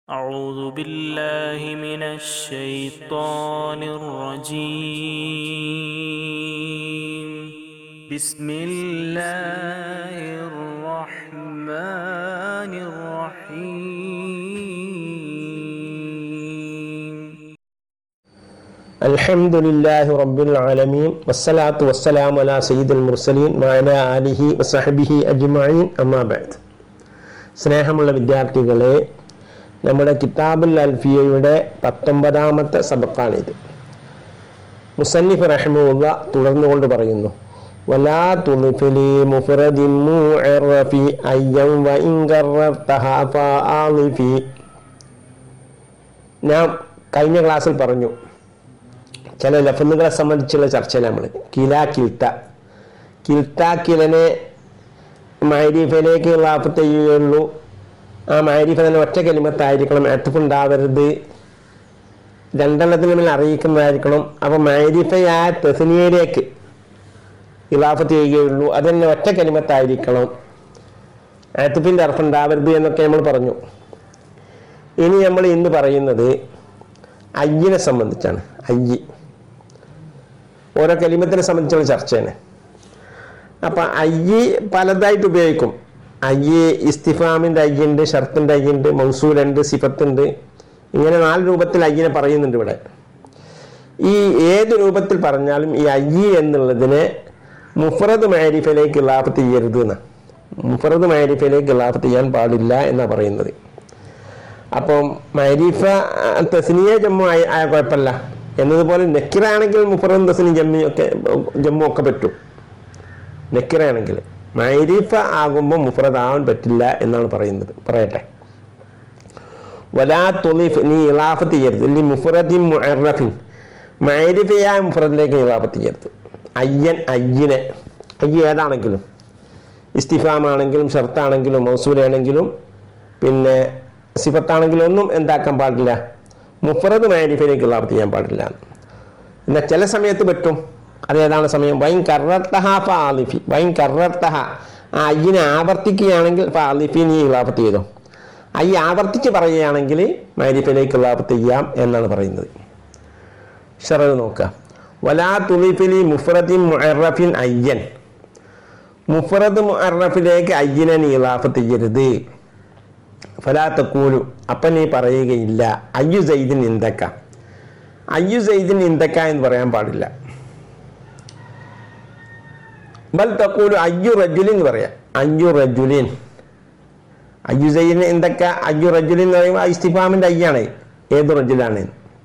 أعوذ بالله من الشيطان الرجيم بسم الله الرحمن الرحيم الحمد لله رب العالمين والصلاة والسلام على سيد المرسلين وعلى آله وصحبه أجمعين أما بعد സ്നേഹമുള്ള വിദ്യാർത്ഥികളെ നമ്മുടെ കിതാബുൽ അൽഫിയയുടെ പത്തൊമ്പതാമത്തെ സബക്കാണിത് മുസന്നിഫ് റഹ്മുള്ള തുടർന്നുകൊണ്ട് പറയുന്നു വലാ തുളിഫിലി മുഫ്രദിൻ മുഅറഫി അയ്യം വഇൻ കറർതഹ ഫആലിഫി ഞാൻ കഴിഞ്ഞ ക്ലാസ്സിൽ പറഞ്ഞു ചില ലഫ്ലുകളെ സംബന്ധിച്ചുള്ള ചർച്ചയിൽ നമ്മൾ കില കിൽത്ത കിൽത്ത കിലനെ മൈരീഫയിലേക്ക് ലാഫത്ത് ചെയ്യുകയുള്ളൂ ആ മൈരീഫ തന്നെ ഒറ്റ കലിമത്തായിരിക്കണം എത്തഫ് ഉണ്ടാവരുത് രണ്ടെണ്ണത്തിന് മേൽ അറിയിക്കുന്നതായിരിക്കണം അപ്പം മൈരീഫയായ തെസിനിയയിലേക്ക് ഇലാഫത്ത് ചെയ്യുകയുള്ളൂ അത് തന്നെ ഒറ്റ കലിമത്തായിരിക്കണം ആത്തിഫിൻ്റെ അർഫ് ഉണ്ടാവരുത് എന്നൊക്കെ നമ്മൾ പറഞ്ഞു ഇനി നമ്മൾ ഇന്ന് പറയുന്നത് അയ്യിനെ സംബന്ധിച്ചാണ് അയ്യി ഓരോ കലിമത്തിനെ സംബന്ധിച്ചുള്ള ചർച്ചയാണ് അപ്പം അയ്യി പലതായിട്ട് ഉപയോഗിക്കും അയ്യി ഇസ്തിഫാമിൻ്റെ അയ്യുണ്ട് ഷർത്തിൻ്റെ അയ്യുണ്ട് മൗസൂലുണ്ട് സിഫത്തുണ്ട് ഇങ്ങനെ നാല് രൂപത്തിൽ അയ്യിനെ പറയുന്നുണ്ട് ഇവിടെ ഈ ഏത് രൂപത്തിൽ പറഞ്ഞാലും ഈ അയ്യി എന്നുള്ളതിനെ മുഫറദ് മാരിഫയിലേക്ക് ഇലാഫത്ത് ചെയ്യരുത് എന്നാണ് മുഫറദ് മാരിഫയിലേക്ക് ഇലാഫത്ത് ചെയ്യാൻ പാടില്ല എന്നാണ് പറയുന്നത് അപ്പം മരീഫ തസ്നിയ ജമ്മു ആയ ആയ കുഴപ്പമില്ല എന്നതുപോലെ നെക്കിറാണെങ്കിൽ മുഫറും തസ്നി ജമ്മി ഒക്കെ ജമ്മു ഒക്കെ പറ്റും നെക്കിറാണെങ്കിൽ മൈരീഫ ആകുമ്പോൾ മുഫറദ് ആവാൻ പറ്റില്ല എന്നാണ് പറയുന്നത് പറയട്ടെ വലാ തുലിഫ് നീ ഇലാഫത്ത് ചെയ്യരുത് ഇല്ലി മുഫറദിൻ മുഅറഫിൻ മൈരിഫയായ മുഫറദിലേക്ക് ഇലാഫത്ത് ചെയ്യരുത് അയ്യൻ അയ്യനെ അയ്യ ഏതാണെങ്കിലും ഇസ്തിഫാമാണെങ്കിലും ഷർത്താണെങ്കിലും മൗസൂലാണെങ്കിലും പിന്നെ സിഫത്താണെങ്കിലും ഒന്നും എന്താക്കാൻ പാടില്ല മുഫറദ് മാരിഫയിലേക്ക് ഇലാഫത്ത് ചെയ്യാൻ പാടില്ല എന്നാൽ ചില സമയത്ത് പറ്റും അതേതാണ് സമയം വൈൻ കറത്തഹ ഫാലിഫി വൈൻ കറത്തഹ ആ അയ്യിനെ ആവർത്തിക്കുകയാണെങ്കിൽ ഫാലിഫി നീ ഇലാഫത്ത് ചെയ്തോ അയ്യ ആവർത്തിച്ച് പറയുകയാണെങ്കിൽ മാരിഫയിലേക്ക് ഇലാഫത്ത് ചെയ്യാം എന്നാണ് പറയുന്നത് ഷറത് നോക്കുക വലാ തുലിഫിലി മുഫറത്തിൻ മുഅറഫിൻ അയ്യൻ മുഫറദ് മുഅറഫിലേക്ക് അയ്യനെ നീ ഇലാഫത്ത് ചെയ്യരുത് ഫലാത്തക്കൂലു അപ്പം നീ പറയുകയില്ല അയ്യു സെയ്ദിൻ ഇന്ദക്ക അയ്യു സെയ്ദിൻ ഇന്ദക്ക എന്ന് പറയാൻ പാടില്ല ബൽ തക്കൂലു അയ്യു റജുലിൻ എന്ന് പറയാം അയ്യു റജുലിൻ അയ്യു സെയ്ദിൻ ഇന്ദക്ക അയ്യു റജുലിൻ എന്ന് പറയുമ്പോൾ ഇസ്തിഫാമിൻ്റെ അയ്യാണ് ഏത് റജുലാണ്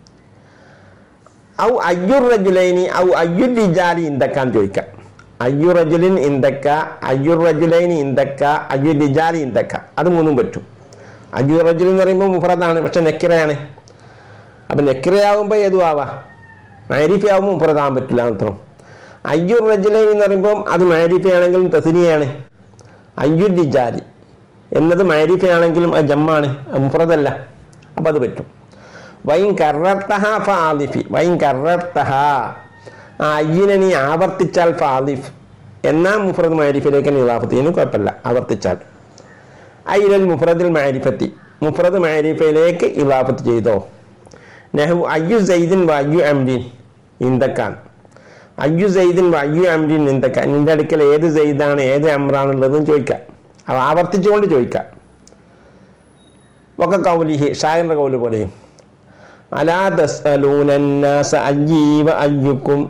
ഔ അയ്യു റജുലൈനി ഔ അയ്യു ലിജാലി ഇന്ദക്കാന്ന് ചോദിക്കാം അയ്യു റജുലിൻ ഇന്ദക്ക അയ്യു റജുലൈനി ഇന്ദക്ക അയ്യു ലിജാലി ഇന്ദക്ക അത് മൂന്നും പറ്റും അയ്യു റജുൽ എന്ന് പറയുമ്പോൾ മുഫറദാണ് പക്ഷെ നെക്കിറയാണ് അപ്പം നെക്കിറയാവുമ്പോൾ ഏതും ആവാ മാരിഫ ആവുമ്പോൾ മുഫറദാകാൻ പറ്റില്ല മാത്രം അയ്യു റജുലൈൻ എന്ന് പറയുമ്പോൾ അത് മാരിഫയാണെങ്കിലും തസ്നിയാണ് അയ്യു ലിജാലി എന്നത് മാരിഫയാണെങ്കിലും അത് ജമ്മാണ് അത് മുഫറദല്ല അപ്പം അത് പറ്റും വൈൻ കറർത്തഹ ഫാലിഫി വൈൻ കറർത്തഹ ആ അയ്യിനെ നീ ആവർത്തിച്ചാൽ ഫാലിഫ് എന്നാ മുഫറദ് മാരിഫിലേക്ക് നീ ഇലാഫത്ത് ചെയ്യുന്നു കുഴപ്പമില്ല ആവർത്തിച്ചാൽ ഐലൽ മുഫറദിൽ മാരിഫത്തി മുഫറദ് മാരിഫയിലേക്ക് ഇലാഫത്ത് ചെയ്തോ നെഹു അയ്യു സൈദിൻ വയ്യു അംരീൻ ഇന്ദക്കാൻ അയ്യു സൈദിൻ വയ്യു അംരീൻ ഇന്ദക്കാൻ നിന്റെ അടുക്കൽ ഏത് സൈദാണ് ഏത് അമ്രാണുള്ളതെന്ന് ചോദിക്കാം അവ ആവർത്തിച്ചുകൊണ്ട് ചോദിക്കാം ഒക്കെ കൗലിഹി ഷായറിൻ്റെ കൗല് പോലെയും അലാ തസ്അലൂനന്നാസ അയ്യീവ അയ്യുക്കും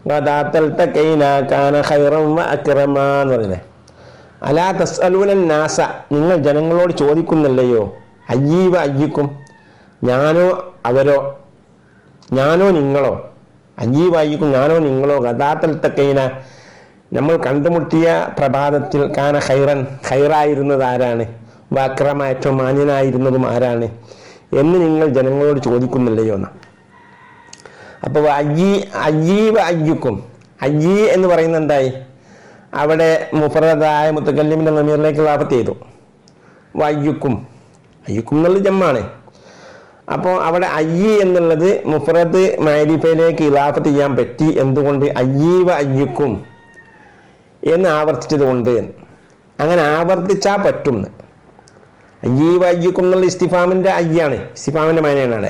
കാന ഖൈറം വ അക്രമ എന്ന് പറയുന്നത് അലാ തസ്അലൂനൻ നാസ നിങ്ങൾ ജനങ്ങളോട് ചോദിക്കുന്നില്ലയോ അയ്യീവ അയ്യിക്കും ഞാനോ അവരോ ഞാനോ നിങ്ങളോ അയ്യീവ അയ്യിക്കും ഞാനോ നിങ്ങളോ ഗതാത്തൽ തക്കൈന നമ്മൾ കണ്ടുമുട്ടിയ പ്രഭാതത്തിൽ കാന ഖൈറൻ ഖൈറായിരുന്നത് ആരാണ് വാക്രമ ഏറ്റവും മാന്യനായിരുന്നതും ആരാണ് എന്ന് നിങ്ങൾ ജനങ്ങളോട് ചോദിക്കുന്നില്ലയോ എന്ന് അപ്പോൾ അയ്യീ അയ്യീവ അയ്യുക്കും അയ്യീ എന്ന് പറയുന്നത് എന്തായി അവിടെ മുഫറദായ മുത്തക്കല്ലിമിൻ്റെ നമീറിലേക്ക് ലാഭത്ത് ചെയ്തു വയ്യുക്കും അയ്യുക്കും എന്നുള്ളത് ജമ്മാണ് അപ്പോൾ അവിടെ അയ്യി എന്നുള്ളത് മുഫറദ് മാരിഫയിലേക്ക് ഇലാഫത്ത് ചെയ്യാൻ പറ്റി എന്തുകൊണ്ട് അയ്യീവ അയ്യുക്കും എന്ന് ആവർത്തിച്ചത് കൊണ്ട് അങ്ങനെ ആവർത്തിച്ചാൽ പറ്റും അയ്യീ വയ്യക്കും എന്നുള്ള ഇസ്തിഫാമിന്റെ അയ്യാണ് ഇസ്തിഫാമിന്റെ മാനയാണ് അവിടെ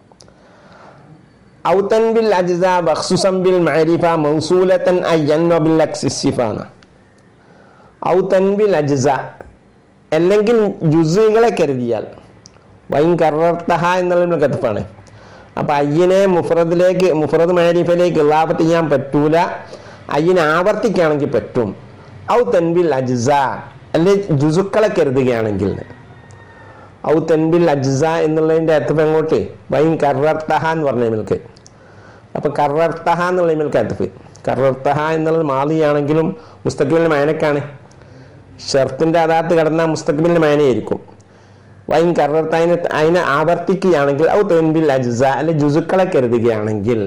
ഔതൻ ബിൽ അജ്സ ബഖ്സുസം ബിൽ മഅരിഫ മൗസൂലത്തൻ അയ്യൻ വബിൽ അക്സിഫാന ഔതൻ ബിൽ അജ്സ അല്ലെങ്കിൽ ജുസുകളെ കരുതിയാൽ വൈൻ കറർത്തഹ എന്നുള്ള കത്തിപ്പാണ് അപ്പൊ അയ്യനെ മുഫറദിലേക്ക് മുഫറദ് മാരിഫയിലേക്ക് ഇലാഫത്ത് ചെയ്യാൻ പറ്റൂല അയ്യനെ ആവർത്തിക്കുകയാണെങ്കിൽ പറ്റും ഔ തൻബിൽ അജ്സ അല്ലെ ജുസുക്കളെ കരുതുകയാണെങ്കിൽ ഔ തൻബിൽ അജ്സ എന്നുള്ളതിന്റെ അർത്ഥം എങ്ങോട്ട് വൈൻ കറർത്തഹ എന്ന് പറഞ്ഞ മിൽക്ക് അപ്പൊ കറർത്തഹ എന്നുള്ള മിൽക്ക് അർത്ഥം കറർത്തഹ എന്നുള്ളത് മാലിയാണെങ്കിലും മുസ്തഖിലിന്റെ മാനക്കാണ് ഷർത്തിന്റെ അതാത്ത് കടന്ന മുസ്തഖിലിന്റെ മാനയായിരിക്കും വൈൻ കറർത്ത അതിനെ അതിനെ ആവർത്തിക്കുകയാണെങ്കിൽ ഔ തെൻബിൽ അജ്സ അല്ലെ ജുസുക്കളെ കരുതുകയാണെങ്കിൽ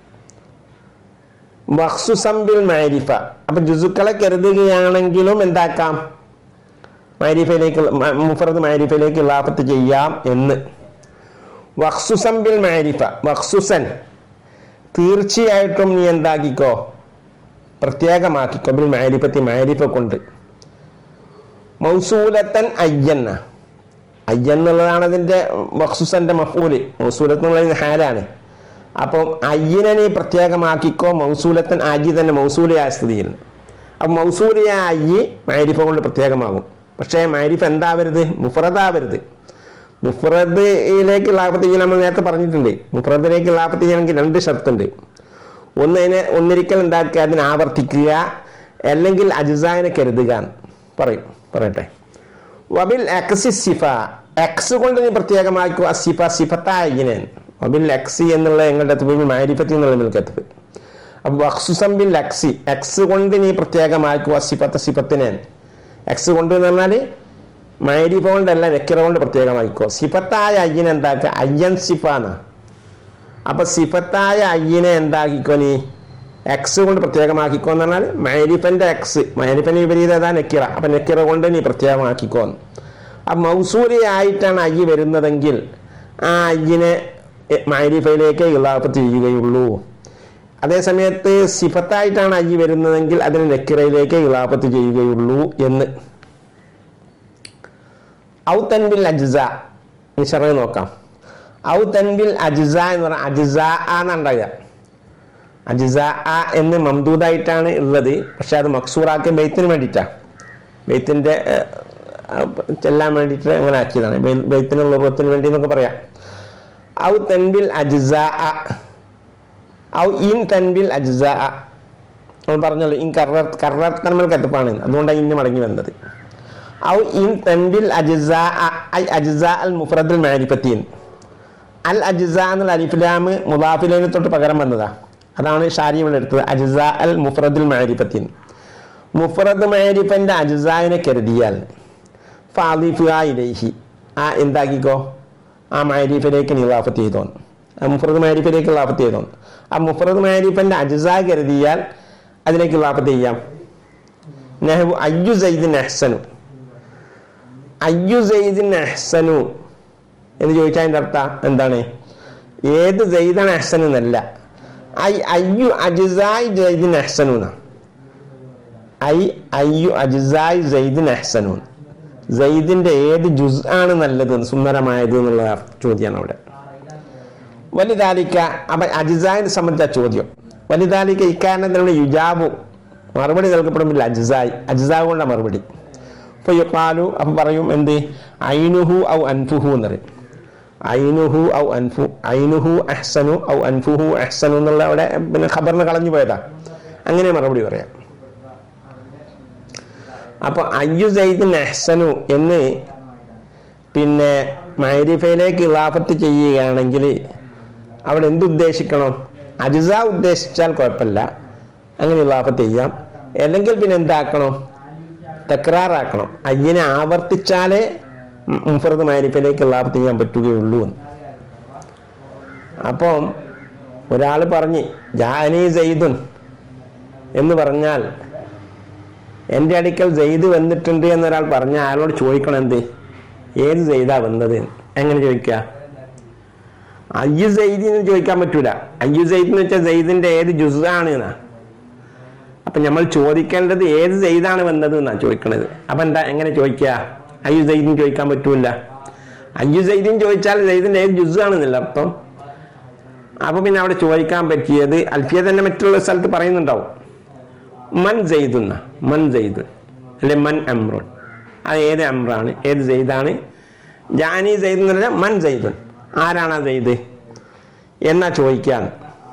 വഖ്സുസംബിൽ മാരിഫ അപ്പൊ ജുസുക്കളെ കരുതുകയാണെങ്കിലും എന്താക്കാം മാരിഫയിലേക്ക് മുഫറദ് മാരിഫയിലേക്ക് ഇലാഫത്ത് ചെയ്യാം എന്ന് വഖ്സുസംബിൽ മാരിഫ വഖ്സുസൻ തീർച്ചയായിട്ടും നീ എന്താക്കിക്കോ പ്രത്യേകമാക്കിക്കോ ബിൽ മാരിഫത്തി മാരിഫ കൊണ്ട് മൗസൂലത്തൻ അയ്യന്ന അയ്യൻ എന്നുള്ളതാണ് അതിന്റെ മഖ്സുസന്റെ മഫൂല് മൗസൂലത്ത് എന്നുള്ളത് ഹാലാണ് അപ്പം അയ്യനെ നീ പ്രത്യേകമാക്കിക്കോ മൗസൂലത്തൻ അജി തന്നെ മൗസൂലയായ സ്ഥിതിയിൽ അപ്പം മൗസൂലയായ അയ്യി മാരിഫ കൊണ്ട് പ്രത്യേകമാകും പക്ഷേ മാരിഫ് എന്താവരുത് മുഫറദാവരുത് മുഫറദിലേക്ക് ലാഭത്ത് ചെയ്യാൻ നമ്മൾ നേരത്തെ പറഞ്ഞിട്ടുണ്ട് മുഫറദിലേക്ക് ലാഭത്ത് ചെയ്യണമെങ്കിൽ രണ്ട് ഷർത്തുണ്ട് ഒന്ന് അതിനെ ഒന്നിരിക്കൽ ഉണ്ടാക്കുക അതിനെ ആവർത്തിക്കുക അല്ലെങ്കിൽ അജിസാനെ കരുതുക എന്ന് പറയും പറയട്ടെ വബിൽ എക്സി സിഫ എക്സ് കൊണ്ട് നീ പ്രത്യേകമാക്കുക സിഫ സിഫത്തായിനെ വബിൽ എക്സി എന്നുള്ള ഞങ്ങളുടെ തുബിൽ മാരിഫത്തി എന്നുള്ള മിൽക്കത്ത് അപ്പൊ വക്സുസം ബിൽ എക്സി എക്സ് കൊണ്ട് നീ പ്രത്യേകമാക്കുക സിഫത്ത സിഫത്തിനെ എക്സ് കൊണ്ട് എന്ന് പറഞ്ഞാൽ മാരിഫ കൊണ്ടല്ല വെക്കിറ കൊണ്ട് പ്രത്യേകമാക്കിക്കോ സിഫത്തായ അയ്യനെ എന്താക്കുക അയ്യൻ സിഫാണ് അപ്പൊ സിഫത്തായ അയ്യനെ എന്താക്കിക്കോ നീ എക്സ് കൊണ്ട് പ്രത്യേകമാക്കിക്കോ എന്ന് പറഞ്ഞാൽ മാരിഫന്റെ എക്സ് മാരിഫന്റെ വിപരീത ഏതാ നെക്കിറ അപ്പൊ നെക്കിറ കൊണ്ട് നീ പ്രത്യേകമാക്കിക്കോ എന്ന്. അപ്പൊ മൗസൂരിയായിട്ടാണ് അയ്യ വരുന്നതെങ്കിൽ ആ അയ്യനെ മാരിഫയിലേക്ക് ഇലാഫത്ത് ചെയ്യുകയുള്ളൂ അതേ സമയത്ത് സിഫത്തായിട്ടാണ് അയ്യ വരുന്നതെങ്കിൽ അതിനെ നെക്കിറയിലേക്ക് ഇലാഫത്ത് ചെയ്യുകയുള്ളൂ എന്ന് ഔ തൻബിൽ അജ്സ നിശറ നോക്കാം ഔ തൻബിൽ അജ്സ എന്ന് പറഞ്ഞാൽ അജ്സ ആന്നുണ്ടാകുക അജ്സ ആ എന്ന് മംദൂദായിട്ടാണ് ഉള്ളത് പക്ഷെ അത് മക്സൂറാക്കിയ ബെയ്ത്തിന് വേണ്ടിയിട്ടാണ് ബെയ്ത്തിൻ്റെ ചെല്ലാൻ വേണ്ടിയിട്ട് അങ്ങനെ ആക്കിയതാണ് ബെയ്- ബെയ്ത്തിനുള്ള രൂപത്തിന് വേണ്ടി എന്നൊക്കെ പറയാം ഔ തൻബിൽ അജ്സ ഔ ഇൻ തൻബിൽ അജ്സ നമ്മൾ പറഞ്ഞല്ലോ ഇൻ കറർ കറർ തന്മൽ കത്തുപ്പാണ് അതുകൊണ്ടാണ് ഇന്ന് മടങ്ങി വന്നത് ഔ ഇൻ തൻബിൽ അജ്സ ഐ അജ്സ അൽ മുഫ്രദുൽ മാരിഫത്തീൻ അൽ അജ്സ എന്നുള്ള അലിഫിലാമ് മുദാഫിലേനെ തൊട്ട് പകരം വന്നതാ അതാണ് ഷാരി ഇവിടെ എടുത്തത് അജ്സ അൽ മുഫ്രദുൽ മാരിഫത്തീൻ മുഫ്രദ് മാരിഫന്റെ അജ്സാവിനെ കരുതിയാൽ ഫാദിഫുക ഇലൈഹി ആ എന്താക്കിക്കോ ആ മാരിഫിലേക്ക് നിലാഫത്ത് ചെയ്തോന്ന് ആ മുഫ്രദ് മാരിഫിലേക്ക് ഇലാഫത്ത് ചെയ്തോന്ന് ആ മുഫ്രദ് മാരിഫന്റെ അജ്സാ കരുതിയാൽ അതിലേക്ക് ഇലാഫത്ത് ചെയ്യാം നെഹ്ബു അയ്യു സൈദിൻ അഹ്സനു അയ്യു സൈദിൻ അഹ്സനു എന്ന് ചോദിച്ചാൽ അതിൻ്റെ അർത്ഥം എന്താണ് ഏത് ജയ്ദാണ് അഹ്സൻ എന്നല്ല ഐ അയ്യു അജിസായ് ജയ്ദിൻ അഹ്സനു എന്നാ ഐ അയ്യു അജിസായ് ജയ്ദിൻ അഹ്സനു ജയ്ദിന്റെ ഏത് ജുസ് ആണ് നല്ലത് സുന്ദരമായത് എന്നുള്ള ചോദ്യമാണ് അവിടെ വലുതാലിക്ക അപ്പൊ അജിസായിനെ സംബന്ധിച്ച ചോദ്യം വലുതാലിക്ക ഇക്കാരണത്തിനുള്ള യുജാബു മറുപടി നൽകപ്പെടുമ്പോൾ അജിസായി അജിസാവ് കൊണ്ട മറുപടി അപ്പൊ യുക്കാലു അപ്പൊ പറയും എന്ത് ഐനുഹു ഔ അൻഫുഹു എന്ന് പറയും ഐനുഹു ഔ അൻഫു ഐനുഹു അഹ്സനു ഔ അൻഫുഹു അഹ്സനു എന്നുള്ള അവിടെ പിന്നെ ഖബറിന് കളഞ്ഞു പോയതാ അങ്ങനെ മറുപടി പറയാം അപ്പൊ അയ്യു സൈദിൻ അഹ്സനു എന്ന് പിന്നെ മൈരിഫയിലേക്ക് ഇലാഫത്ത് ചെയ്യുകയാണെങ്കിൽ അവിടെ എന്തുദ്ദേശിക്കണം അജിസ ഉദ്ദേശിച്ചാൽ കുഴപ്പമില്ല അങ്ങനെ ഇലാഫത്ത് ചെയ്യാം അല്ലെങ്കിൽ പിന്നെ എന്താക്കണം തക്രാറാക്കണം അയ്യനെ ആവർത്തിച്ചാലേ മുഫറത് മാരിഫയിലേക്ക് ഇലാഫത്ത് ചെയ്യാൻ പറ്റുകയുള്ളൂ എന്ന് അപ്പം ഒരാൾ പറഞ്ഞ് ജാനി സെയ്ദുൻ എന്ന് പറഞ്ഞാൽ എൻ്റെ അടുക്കൽ സെയ്ദ് വന്നിട്ടുണ്ട് എന്നൊരാൾ പറഞ്ഞാൽ അയാളോട് ചോദിക്കണം എന്ത് ഏത് സെയ്താ വന്നത് എന്ന്. എങ്ങനെ ചോദിക്കുക അയ്യു സെയ്ദ് എന്ന് ചോദിക്കാൻ പറ്റൂല അയ്യു സെയ്ദ് എന്ന് വെച്ചാൽ സെയ്ദിന്റെ ഏത് ജുസാണ് എന്നാ അപ്പൊ നമ്മൾ ചോദിക്കേണ്ടത് ഏത് സെയ്താണ് വന്നത് എന്നാ ചോദിക്കണത് അപ്പൊ എന്താ എങ്ങനെ ചോദിക്കുക അയ്യു സൈദിൻ ചോദിക്കാൻ പറ്റൂല അയ്യു സൈദിൻ ചോദിച്ചാൽ സൈദിൻ്റെ ഏത് ജുസാണെന്നില്ല അർത്ഥം അപ്പോൾ പിന്നെ അവിടെ ചോദിക്കാൻ പറ്റിയത് അൽഫിയ തന്നെ മറ്റുള്ള സ്ഥലത്ത് പറയുന്നുണ്ടാവും മൻ സെയ്ദുന്ന മൻ സെയ്ദുൻ അല്ലെ മൻ അമ്രുൻ അത് ഏത് അമ്രാണ് ഏത് സെയ്ദാണ് ജാനി സെയ്ദ് എന്ന് പറഞ്ഞാൽ മൻ സെയ്ദുൻ ആരാണ് ആ സെയ്ദ് എന്നാ ചോദിക്കാണ്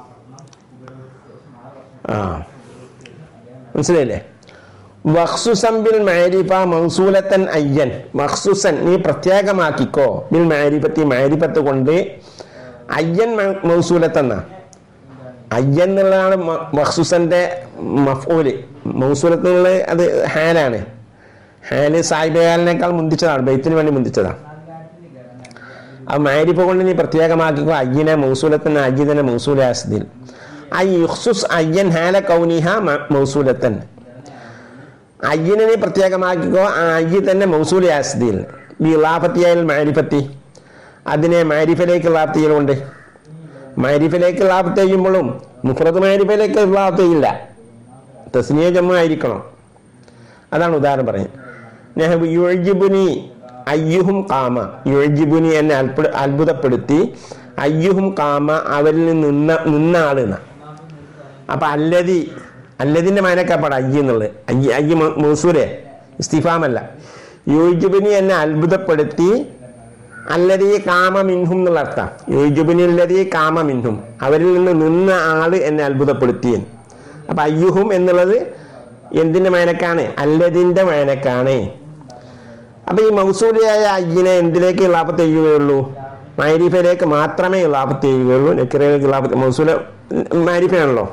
ആ മനസ്സിലായില്ലേ വഖ്സുസൻ ബിൽ മാരിഫ മൗസൂലത്തൻ അയ്യൻ വഖ്സുസൻ നീ പ്രത്യേകമാക്കിക്കോ ബിൽ മാരിഫത്തി മാരിഫത്ത് കൊണ്ട് അയ്യൻ മ- മൗസൂലത്തെന്നാ അയ്യൻ എന്നുള്ളതാണ് മ- മഖ്സുസന്റെ മഫൂല് മൗസൂലത്തിനുള്ള അത് ഹാലാണ് ഹാല് സായിബാലിനേക്കാൾ മുന്തിച്ചതാണ് ബെയ്ത്തിന് വേണ്ടി മുന്തിച്ചതാണ് ആ മാരിഫ കൊണ്ട് നീ പ്രത്യേകമാക്കിക്കോ അയ്യനെ മൗസൂലത്തൻ അയ്യനെ മൗസൂലാസ്തിൽ ഐ യുഹ്സുസ് അയ്യൻ ഹാല കൗനിഹ മ- മൗസൂലത്തൻ അയ്യനെ നീ പ്രത്യേകമാക്കിക്കോ ആ അയ്യ തന്നെ മൗസൂലി ആസ്തിയിൽ ബി ലാഫത്തിയായാൽ മാരിഫത്തി അതിനെ മാരിഫിലേക്ക് ലാഫ്ത് ചെയ്യലുണ്ട് മാരിഫിലേക്ക് ലാഫ്ത് ചെയ്യുമ്പോഴും മുഫറത്ത് മാരിഫിലേക്ക് ലാഫ്ത് ചെയ്യില്ല തസ്നിയ ജമ്മ ആയിരിക്കണം അതാണ് ഉദാഹരണം പറയുന്നത് നെഹബ് യുഴജിബുനി അയ്യുഹും കാമ യുഴജിബുനി എന്നെ അത്ഭുത അത്ഭുതപ്പെടുത്തി അയ്യുഹും കാമ അവരിൽ നിന്ന് നിന്ന നിന്ന ആളെന്ന അപ്പൊ അല്ലതി അല്ലതിന്റെ മാനക്കാപ്പാട് അയ്യ എന്നുള്ളത് അയ്യ അയ്യ മൂസൂരെ ഇസ്തിഫാമല്ല യോജിബിനി എന്നെ അത്ഭുതപ്പെടുത്തി അല്ലതീ കാമ മിൻഹും എന്നുള്ള അർത്ഥം യോജിബിനി അല്ലതീ കാമ മിൻഹും അവരിൽ നിന്ന് നിന്ന ആള് എന്നെ അത്ഭുതപ്പെടുത്തിയൻ അപ്പൊ അയ്യുഹും എന്നുള്ളത് എന്തിന്റെ മേനക്കാണ് അല്ലതിന്റെ മേനക്കാണ് അപ്പൊ ഈ മൗസൂലിയായ അയ്യിനെ എന്തിലേക്ക് ഇലാപത്ത് ചെയ്യുകയുള്ളൂ മാരിഫയിലേക്ക് മാത്രമേ ഇലാപത്ത് ചെയ്യുകയുള്ളൂ നെക്കിറയിലേക്ക് ഇലാപത്ത് മൗസൂല മാരിഫയാണല്ലോ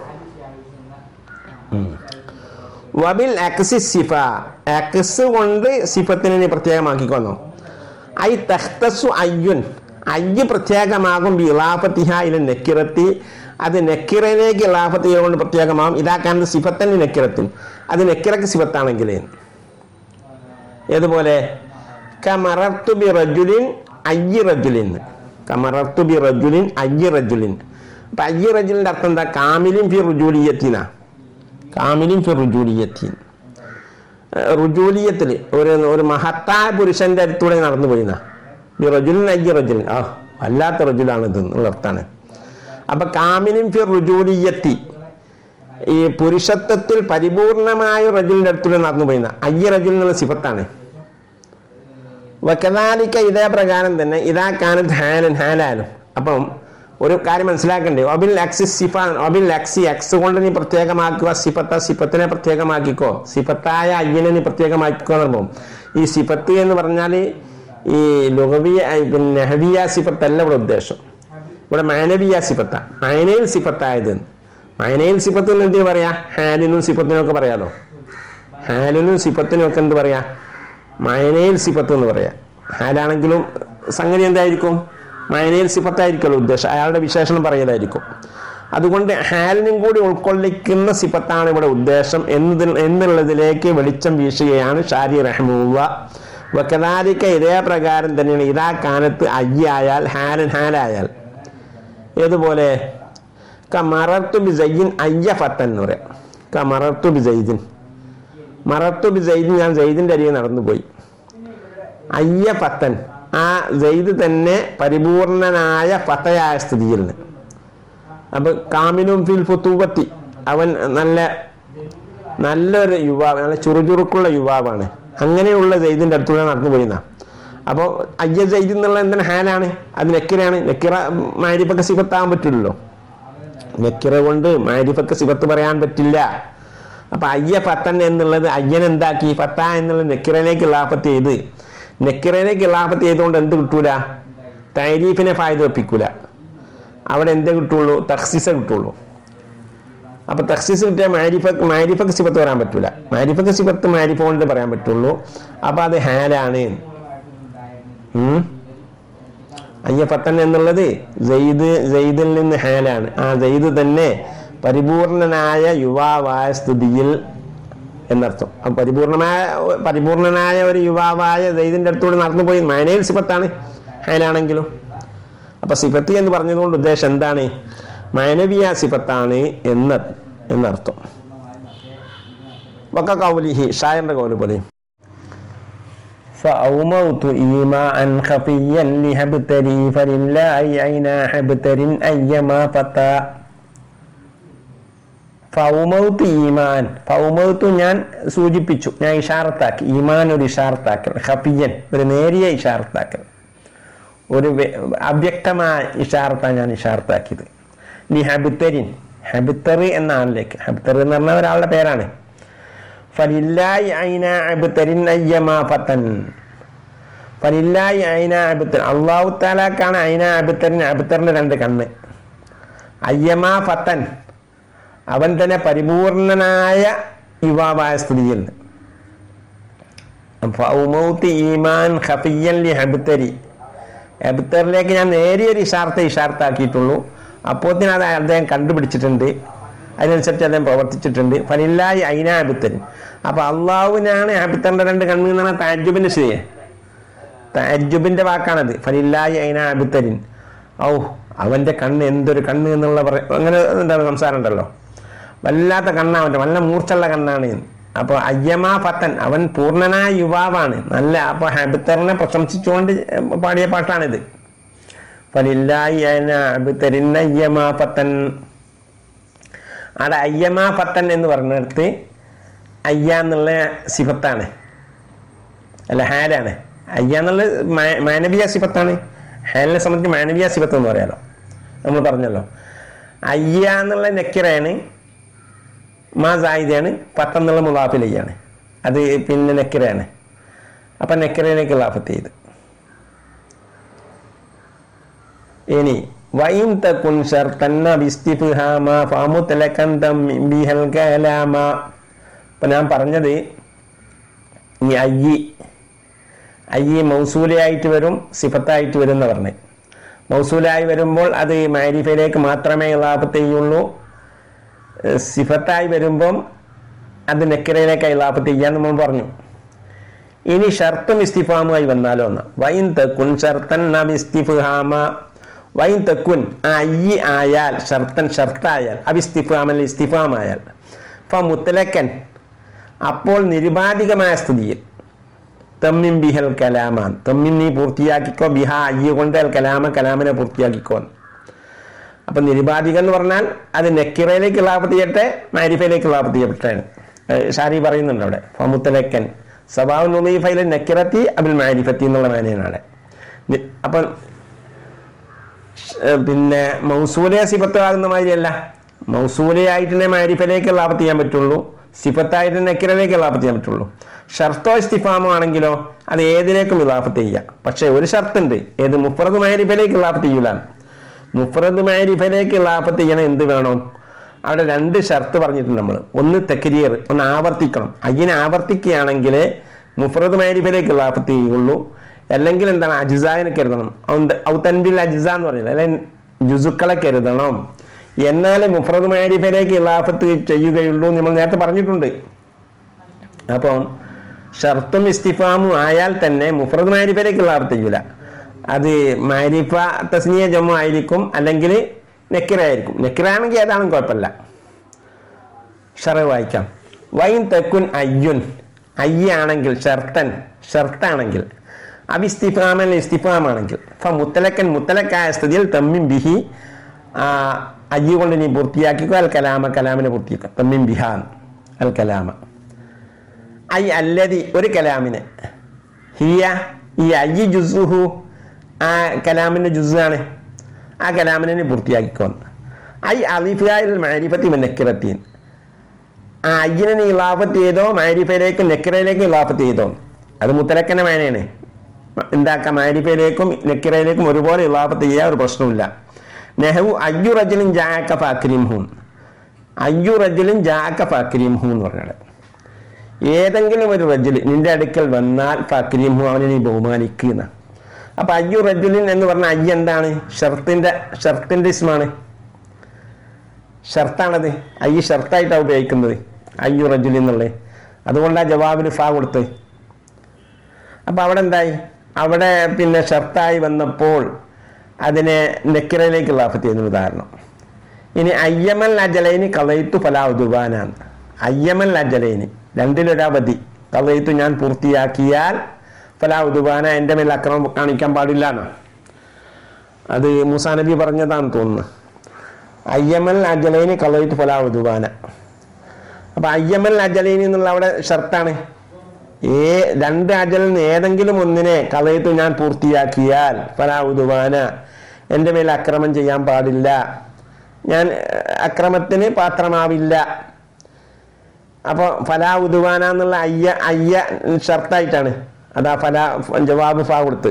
വബിൽ അക്സി സിഫ അക്സ് കൊണ്ട് സിഫത്തിനെ നീ പ്രത്യേകമാക്കിക്കൊന്നു ഐ തഖ്തസു അയ്യുൻ അയ്യ് പ്രത്യേകമാകും ഇലാഫത്തിഹ ഇല നെക്കിറത്തി അത് നെക്കിറയിലേക്ക് ഇലാഫത്ത് കൊണ്ട് പ്രത്യേകമാകും ഇതാക്കാനത് സിഫത്തന്നെ നെക്കിറത്തും അത് നെക്കിറക്ക് സിഫത്താണെങ്കിൽ ഏതുപോലെ കമറർത്തു ബി റജുലിൻ അയ്യി റജുലിൻ കമറർത്തു ബി റജുലിൻ അയ്യി റജുലിൻ അപ്പൊ അയ്യി റജുലിന്റെ അർത്ഥം എന്താ കാമിലിൻ ഫി റുജൂലിയത്തിന കാമിലിൻ ഫി റുജൂലിയത്തിൻ റുജൂലിയത്തിൽ ഒരു ഒരു മഹത്തായ പുരുഷന്റെ അടുത്തൂടെ നടന്നു പോയിന്ന ഈ റജുലിൻ അയ്യ റജുലിൻ ആ വല്ലാത്ത റജുലാണ് ഇത് എന്നുള്ള അർത്ഥാണ് അപ്പൊ കാമിലിൻ ഫി റുജൂലിയത്തി ഈ പുരുഷത്വത്തിൽ പരിപൂർണമായ റജുലിന്റെ അടുത്തൂടെ നടന്നു പോയിന്ന അയ്യ റജുൽ എന്നുള്ള സിഫത്താണ് വക്കതാലിക്ക ഇതേ പ്രകാരം തന്നെ ഇതാ കാനത്ത് ഹാലൻ ഹാലാലും അപ്പം ഒരു കാര്യം മനസ്സിലാക്കണ്ടേ ഒബിൽ അക്സി സിഫ ഒബിൽ അക്സി എക്സ് കൊണ്ട് നീ പ്രത്യേകമാക്കുക സിഫത്ത സിഫത്തിനെ പ്രത്യേകമാക്കിക്കോ സിഫത്തായ അയ്യനെ നീ പ്രത്യേകമാക്കിക്കോ എന്ന് പറയുമ്പോൾ ഈ സിഫത്ത് എന്ന് പറഞ്ഞാൽ ഈ ലുഹവിയ പിന്നെ നെഹവിയ സിഫത്തല്ല ഇവിടെ ഉദ്ദേശം ഇവിടെ മാനവിയ സിഫത്ത മൈനയിൽ സിഫത്തായത് മൈനയിൽ സിഫത്ത് എന്ന് എന്തിനു പറയാ ഹാലിനും സിഫത്തിനും ഒക്കെ പറയാലോ ഹാലിനും സിഫത്തിനും ഒക്കെ എന്ത് പറയാ മൈനയിൽ സിഫത്ത് എന്ന് പറയാ ഹാലാണെങ്കിലും സംഗതി എന്തായിരിക്കും മൈനയിൽ സിഫത്തായിരിക്കുമല്ലോ ഉദ്ദേശം അയാളുടെ വിശേഷണം പറയലായിരിക്കും അതുകൊണ്ട് ഹാലിനും കൂടി ഉൾക്കൊള്ളിക്കുന്ന സിഫത്താണ് ഇവിടെ ഉദ്ദേശം എന്നതിൽ എന്നുള്ളതിലേക്ക് വെളിച്ചം വീശുകയാണ് ഷാരി റഹ്മുവ വക്കതാലിക്ക ഇതേ പ്രകാരം തന്നെയാണ് ഇതാ കാലത്ത് അയ്യായാൽ ഹാലൻ ഹാലായാൽ ഏതുപോലെ കമറർത്തു ബി സയ്യിൻ അയ്യ ഫത്തൻ എന്ന് പറയാം കമറർത്തു ബി സൈദിൻ മറത്തു ബി സൈദിൻ ഞാൻ സൈദിൻ്റെ അരികെ നടന്നുപോയി അയ്യ ഫത്തൻ ആ സൈദ് തന്നെ പരിപൂർണനായ ഫത്തയായ സ്ഥിതിയിൽ അപ്പൊ കാമിനും ഫിൽ ഫുത്തൂബത്തി അവൻ നല്ല നല്ലൊരു യുവാവ് നല്ല ചുറുചുറുക്കുള്ള യുവാവാണ് അങ്ങനെയുള്ള സൈദിൻ്റെ അടുത്തൂടെ നടന്നു പോയിന്നാ അപ്പോൾ അയ്യ സൈദ് എന്നുള്ള എന്താണ് ഹാലാണ് അത് നെക്കിറയാണ് നെക്കിറ മാരിഫൊക്കെ സിഫത്താകാൻ പറ്റില്ലല്ലോ നെക്കിറ കൊണ്ട് മാരിഫൊക്കെ സിഫത്ത് പറയാൻ പറ്റില്ല അപ്പൊ അയ്യ ഫത്തൻ എന്നുള്ളത് അയ്യൻ എന്താക്കി ഫത്ത എന്നുള്ള നെക്കിറയിലേക്ക് ലാഭത്ത് ചെയ്ത് നെക്കിറയിലേക്ക് ലാഭത്ത് ചെയ്തുകൊണ്ട് എന്ത് കിട്ടൂല തൈരീഫിനെ ഫായ്ദ വെപ്പിക്കൂല അവിടെ എന്തേ കിട്ടുള്ളൂ തഖ്സീസ കിട്ടുള്ളൂ അപ്പൊ തഖ്സീസ് കിട്ടിയാൽ മാരിഫ മാരിഫക്ക് സിഫത്ത് വരാൻ പറ്റൂല മാരിഫക്ക് സിഫത്ത് മാരിഫ കൊണ്ട് പറയാൻ പറ്റുള്ളൂ അപ്പൊ അത് ഹാലാണ് ഉം. അയ്യഫത്തൻ എന്നുള്ളത് ജയ്ദ് ജയ്ദിൽ നിന്ന് ഹാലാണ് ആ ജയ്ദ് തന്നെ പരിപൂർണനായ യുവാവായ സ്ഥിതിയിൽ എന്നർത്ഥം അപ്പൊ പരിപൂർണമായ പരിപൂർണനായ ഒരു യുവാവായ ജയ്ദിന്റെ അടുത്തൂടെ നടന്നുപോയി മാനയിൽ സിഫത്താണ് ഹാലാണെങ്കിലും അപ്പൊ സിഫത്ത് എന്ന് പറഞ്ഞതുകൊണ്ട് ഉദ്ദേശം എന്താണ് മാനവീയ സിഫത്താണ് എന്ന് എന്നർത്ഥം വക്ക കൗലിഹി ഷായറിന്റെ കൗല് പോലെ فأوموت إيماء خفيا لهبتري فلله أين هبتر أيما فتى ഫൗമൗത്ത് ഈമാൻ ഫൗമൗത്ത് ഞാൻ സൂചിപ്പിച്ചു ഞാൻ ഇഷാറത്താക്കി ഈമാൻ ഒരു ഇഷാറത്താക്കൽ ഹഫിയൻ ഒരു നേരിയ ഇഷാറത്താക്കൽ ഒരു വെ- അവ്യക്തമായ ഇഷാറത്താണ് ഞാൻ ഇഷാറത്താക്കിയത് ലി ഹബിത്തരിൻ ഹബിത്തറി എന്ന ആളിലേക്ക് ഹബിത്തർ എന്ന് പറഞ്ഞ ഒരാളുടെ പേരാണ് ഫലില്ലായി ഐന അബിത്തരിൻ അയ്യമാ ഫത്തൻ ഫലില്ലായി ഐന അബിത്തർ അള്ളാഹു താലാക്കാണ് ഐന അബിത്തരിൻ അബിത്തറിന്റെ രണ്ട് കണ്ണ് അയ്യമാ ഫത്തൻ അവൻ തന്നെ പരിപൂർണനായ യുവാവായ സ്ഥിതിയിൽ ഫൗമൗത്ത് ഈമാൻ ഖഫിയൻ ലി ഹബിത്തരി ഹബിത്തറിലേക്ക് ഞാൻ നേരിയൊരു ഇഷാർത്ത ഇഷാർത്താക്കിയിട്ടുള്ളൂ അപ്പോത്തിന് അത് അദ്ദേഹം കണ്ടുപിടിച്ചിട്ടുണ്ട് അതിനനുസരിച്ച് അദ്ദേഹം പ്രവർത്തിച്ചിട്ടുണ്ട് ഫലില്ലായി ഐന ഹബിത്തൻ അപ്പൊ അള്ളാഹുവിനാണ് ഹബിത്തറിന്റെ രണ്ട് കണ്ണ് എന്ന് പറഞ്ഞാൽ താജുബിന്റെ ശരിയെ താജുബിന്റെ വാക്കാണത് ഫലില്ലായി ഐന ഹബിത്തരിൻ ഔ അവന്റെ കണ്ണ് എന്തൊരു കണ്ണ് എന്നുള്ള പറ അങ്ങനെ എന്താണ് സംസാരം ഉണ്ടല്ലോ വല്ലാത്ത കണ്ണാവൻ്റെ നല്ല മൂർച്ചുള്ള കണ്ണാണ് എന്ന്. അപ്പോൾ അയ്യമാ ഫത്തൻ അവൻ പൂർണ്ണനായ യുവാവാണ് നല്ല അപ്പോൾ ഹബിത്തറിനെ പ്രശംസിച്ചുകൊണ്ട് പാടിയ പാട്ടാണിത് ഫലില്ലായി ഹബിത്തരിൻ അയ്യമാ ഫത്തൻ അവിടെ അയ്യമാ ഫത്തൻ എന്ന് പറഞ്ഞിടത്ത് അയ്യ എന്നുള്ള സിഫത്താണ് അല്ല ഹാലാണ് അയ്യ എന്നുള്ള മാ- മാനവീയ സിഫത്താണ് ഹാലിനെ സംബന്ധിച്ച് മാനവീയ സിഫത്ത് എന്ന് പറയാലോ നമ്മൾ പറഞ്ഞല്ലോ അയ്യ എന്നുള്ള നെക്കിറയാണ് മാ സായിദയാണ് പത്തെന്നുള്ള മുലാഫിലയ്യാണ് അത് പിന്നെ നെക്കിറയാണ് അപ്പം നെക്കിറയിലേക്ക് ലാഫത്ത് ചെയ്ത് ഇനി വൈൻ തക്കുൻ ഷർത്തന്ന ബിസ്തിഫ്ഹാമ ഫാമുത്തലക്കൻ ബിഹൽ കലാമ ഇപ്പം ഞാൻ പറഞ്ഞത് ഈ അയ്യി അയ്യി മൗസൂലയായിട്ട് വരും സിഫത്തായിട്ട് വരും എന്ന് പറഞ്ഞത് മൗസൂലായി വരുമ്പോൾ അത് മാരിഫയിലേക്ക് മാത്രമേ ഇലാഫത്ത് ചെയ്യുള്ളൂ ഏഹ് സിഫത്തായി വരുമ്പം അത് നെക്കിറയിലേക്ക് ഇലാഫത്ത് ചെയ്യാൻ നമ്മൾ പറഞ്ഞു ഇനി ഷർത്തും ഇസ്തിഫാമുമായി വന്നാലോ എന്ന് വൈൻ തെക്കുൻ ഷർത്തൻ നബ് ഇസ്തിഫാമ വൈൻ തെക്കുൻ ആ അയ്യി ആയാൽ ഷർത്തൻ ഷർത്തായാൽ അബ് ഇസ്തിഫാമൽ ഇസ്തിഫാമായാൽ ഫ മുത്തലക്കൻ അപ്പോൾ നിരുപാധികമായ സ്ഥിതിയിൽ തമ്മിൻ ബിഹൽ കലാമാൻ തമ്മിൻ നീ പൂർത്തിയാക്കിക്കോ ബിഹ അയ്യ കൊണ്ട് അൽ കലാമ കലാമിനെ പൂർത്തിയാക്കിക്കോ എന്ന്. അപ്പൊ നിരുപാധികം എന്ന് പറഞ്ഞാൽ അത് നെക്കിറയിലേക്ക് ലാഭത്ത് ചെയ്യട്ടെ മാരിഫയിലേക്ക് ലാഭത്ത് ചെയ്യപ്പെട്ടാണ് ഷാരി പറയുന്നുണ്ട് അവിടെ ഫമുത്തലക്കൻ സബാവ് നുമീഫയിലെ നെക്കിറത്തി അബിൽ മാരിഫത്തി എന്നുള്ള മാനയാണ് നി- അപ്പം ഏഹ് പിന്നെ മൗസൂലയ സിഫത്താകുന്ന മാതിരിയല്ല മൗസൂലയായിട്ട് തന്നെ മാരിഫയിലേക്ക് ലാഭത്ത് ചെയ്യാൻ പറ്റുള്ളൂ സിഫത്തായിട്ട് നെക്കിറയിലേക്ക് ലാഭത്ത് ചെയ്യാൻ പറ്റുള്ളൂ ഷർത്തോ ഇസ്തിഫാമോ ആണെങ്കിലോ അത് ഏതിലേക്കും ഇലാഫത്ത് ചെയ്യാം പക്ഷേ ഒരു ഷർത്തുണ്ട് ഏത് മുഫറദ് മാരിഫയിലേക്ക് ഇലാഫത്ത് ചെയ്യൂലാണ് മുഫറദ് മാരിഫയിലേക്ക് ഇലാഫത്ത് ചെയ്യണം എന്ത് വേണം അവിടെ രണ്ട് ഷർത്ത് പറഞ്ഞിട്ടുണ്ട് നമ്മൾ ഒന്ന് തെക്കരിയർ ഒന്ന് ആവർത്തിക്കണം അയ്യനെ ആവർത്തിക്കുകയാണെങ്കിൽ മുഫറദ് മാരിഫയിലേക്ക് ഇലാഫത്ത് ചെയ്യുള്ളൂ അല്ലെങ്കിൽ എന്താണ് അജിസാവിനെ കരുതണം ഔത്തൻബിൽ അജിസ എന്ന് പറയുന്നത് അല്ലെങ്കിൽ ജുസുക്കളെ കരുതണം എന്നാലേ മുഫറദ് മാരിഫയിലേക്ക് ഇലാഫത്ത് ചെയ്യുകയുള്ളൂ എന്ന് നമ്മൾ നേരത്തെ പറഞ്ഞിട്ടുണ്ട് അപ്പം ഷർത്തും ഇസ്തിഫാമും ആയാൽ തന്നെ മുഫറദ് മാരിഫയിലേക്ക് ഇലാഫത്ത് ചെയ്യൂല അത് മാരിഫ തസ്നിയ ജമ്മു ആയിരിക്കും അല്ലെങ്കിൽ നെക്കിറ ആയിരിക്കും നെക്കിറ ആണെങ്കിൽ ഏതാണെങ്കിലും കുഴപ്പമില്ല ഷറ വായിക്കാം വൈൻ തെക്കുൻ അയ്യുൻ അയ്യാണെങ്കിൽ ഷർത്തൻ ഷർത്താണെങ്കിൽ അബ് ഇസ്തിഫാമൽ ഇസ്തിഫാമാണെങ്കിൽ ഫ മുത്തലക്കൻ മുത്തലക്കായ സ്ഥിതിയിൽ തമ്മിൻ ബിഹി ആ, അയ്യ് കൊണ്ട് നീ പൂർത്തിയാക്കിക്കോ അൽ കലാമ കലാമിനെ പൂർത്തിയാക്കുക തമ്മിൻ ബിഹാൻ അൽ കലാമ ഐ അല്ലതി ഒരു കലാമിനെ ഹിയ ഈ അയ്യ് ജുസുഹു ആ കലാമിന്റെ ജുസാണ് ആ കലാമിനെ നീ പൂർത്തിയാക്കിക്കോന്ന് ഐ അലിഫിയായ മാരിഫത്തി നെക്കിറത്തീൻ ആ അയ്യനെ നീ ഇലാഫത്ത് ചെയ്തോ മാരിഫയിലേക്കും നെക്കിറയിലേക്കും ഇലാഫത്ത് ചെയ്തോ അത് മുത്തലക്കന്റെ മേനയാണ് എന്താക്കാം മാരിഫയിലേക്കും നെക്കിറയിലേക്കും ഒരുപോലെ ഇലാഫത്ത് ചെയ്യാൻ ഒരു പ്രശ്നമില്ല നെഹു അയ്യു റജലിൻ ജാക്ക ഫാക്രീം ഹൂൻ അയ്യു റജലിൻ ജാക്ക ഫാക്രീം ഹൂ എന്ന് പറഞ്ഞത് ഏതെങ്കിലും ഒരു റജുൽ നിന്റെ അടുക്കൽ വന്നാൽ ഫാക്രീം ഹൂ അവനെ നീ ബഹുമാനിക്കുന്ന അപ്പൊ അയ്യു റജുലിൻ എന്ന് പറഞ്ഞ അയ്യ എന്താണ് ഷർത്തിന്റെ ഷർത്തിന്റെ ഇസ്മാണ് ഷർത്താണത് അയ്യ ഷർത്തായിട്ടാണ് ഉപയോഗിക്കുന്നത് അയ്യു റജുലി എന്നുള്ളത് അതുകൊണ്ടാണ് ജവാബിന് ഫാ കൊടുത്തത് അപ്പൊ അവിടെ എന്തായി അവിടെ പിന്നെ ഷർത്തായി വന്നപ്പോൾ അതിനെ നെക്കിറയിലേക്ക് ലാഫത്ത് ചെയ്യുന്ന ഉദാഹരണം ഇനി അയ്യമൽ അജലൈനി കളയിത്തു ഫലാഉദുബാനാണ് അയ്യമൽ അജലൈനി രണ്ടിലൊരവധി കളയിത്തു ഞാൻ പൂർത്തിയാക്കിയാൽ ഫലാ ഉദുബാന എൻ്റെ മേൽ അക്രമം കാണിക്കാൻ പാടില്ല എന്നാ അത് മൂസാ നബി പറഞ്ഞതാണെന്ന് തോന്നുന്നു അയ്യമൽ അജലൈന് കളയിട്ട് ഫലാ ഉദുബാന അപ്പൊ അയ്യമൽ അജലൈനി എന്നുള്ള അവിടെ ഷർത്താണ് ഏ രണ്ട് അജലിൽ നിന്ന് ഏതെങ്കിലും ഒന്നിനെ കളയത്ത് ഞാൻ പൂർത്തിയാക്കിയാൽ ഫലാ ഉദുബാന എൻ്റെ മേൽ അക്രമം ചെയ്യാൻ പാടില്ല ഞാൻ ഏഹ്, അക്രമത്തിന് പാത്രമാവില്ല അപ്പോൾ ഫലാ ഉദുവാന എന്നുള്ള അയ്യ അയ്യ ഷർത്തായിട്ടാണ് അതാ ഫലാ ജവാബ് ഫാ കൊടുത്ത്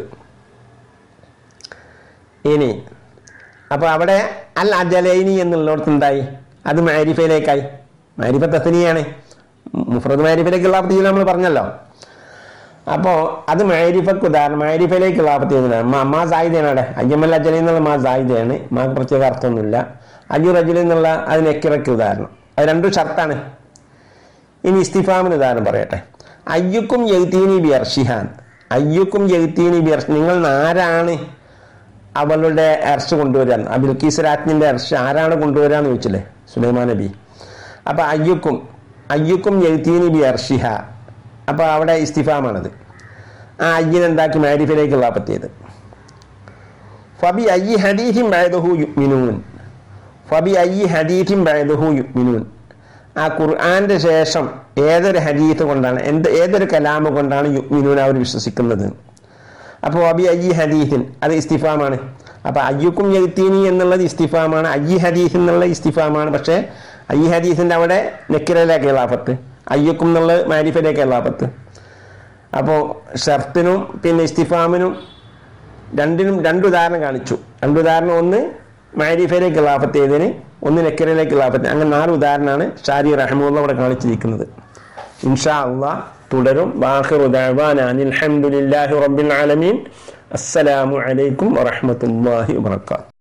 ഇനി അപ്പോൾ അവിടെ അൽ അജലൈനി എന്നുള്ളിടത്ത് എന്തായി അത് മാരിഫയിലേക്കായി മാരിഫ തസ്നിയാണ് മുഫ്രദ് മാരിഫയിലേക്ക് ഇളാപ്പത്ത് ചെയ്യുന്ന നമ്മൾ പറഞ്ഞല്ലോ അപ്പോൾ അത് മാരിഫക്ക് ഉദാഹരണം മാരിഫയിലേക്ക് ഇളാപ്പത്ത് ചെയ്യുന്നതാണ് മാ മാ സായിദയാണ് അവിടെ അയ്യമ്മൽ അജലി എന്നുള്ള മാ സായിദയാണ് മാ പ്രത്യേക അർത്ഥമൊന്നുമില്ല അയ്യു റജുൽ എന്നുള്ള അത് നെക്കിറക്ക് ഉദാഹരണം അത് രണ്ടും ഷർത്താണ് ഇനി ഇസ്തിഫാമിന് ഉദാഹരണം പറയട്ടെ അയ്യുക്കും യൗത്തീനി ബി അർഷിഹാൻ അയ്യുക്കും യൗത്തീനി ബി അർഷ് നിങ്ങൾ ആരാണ് അവളുടെ അർഷ് കൊണ്ടുവരാൻ ആ ബിൽക്കീസ് രാജ്ഞിന്റെ അർഷ് ആരാണ് കൊണ്ടുവരാന്ന് ചോദിച്ചില്ലേ സുലൈമാൻ നബി അപ്പൊ അയ്യുക്കും അയ്യുക്കും യൗത്തീനി ബി അർഷിഹ അപ്പൊ അവിടെ ഇസ്തിഫാമാണത് ആ അയ്യൻ എന്താക്കി മാരിഫിലേക്ക് ലാപത്തിയത് ഫബി അയ്യി ഹദീഹിം ബഅദഹു യുഅ്മിനൂൻ ഫബി അയ്യി ഹദീഹിം ബഅദഹു യുഅ്മിനൂൻ ആ ഖുർആന്റെ ശേഷം ഏതൊരു ഹദീത്ത് കൊണ്ടാണ് എന്ത് ഏതൊരു കലാമ് കൊണ്ടാണ് യുഅ്മിനൂൻ അവർ വിശ്വസിക്കുന്നത് അപ്പോൾ അബി അയ്യി ഹദീഹിൻ അത് ഇസ്തിഫാമാണ് അപ്പൊ അയ്യുക്കും യഗ്തീനി എന്നുള്ളത് ഇസ്തിഫാമാണ് അയ്യി ഹദീസ് എന്നുള്ള ഇസ്തിഫാമാണ് പക്ഷേ അയ്യി ഹദീസിന്റെ അവിടെ നെക്കിറയിലേക്ക് ഇലാഫത്ത് അയ്യുക്കും എന്നുള്ള മാരിഫയിലേക്ക് ഇലാഫത്ത് അപ്പോൾ ഷർത്തിനും പിന്നെ ഇസ്തിഫാമിനും രണ്ടിനും രണ്ട് ഉദാഹരണം കാണിച്ചു രണ്ട് ഉദാഹരണം ഒന്ന് മാരിഫയിലേക്ക് ഇലാഫത്ത് ചെയ്തതിന് ഒന്ന് നെക്കിറയിലേക്ക് ഇലാഫത്ത് അങ്ങനെ നാല് ഉദാഹരണമാണ് ഷാരി റഹ്മുള്ള ഇവിടെ കാണിച്ചിരിക്കുന്നത് ഇൻഷാ അള്ളാഹ് തുടരും ബാഹിറു ദഅവാന അനിൽ ഹംദുലില്ലാഹി റബ്ബിൽ ആലമീൻ അസ്സലാമു അലൈക്കും വറഹ്മത്തുള്ളാഹി വബറകാതുഹു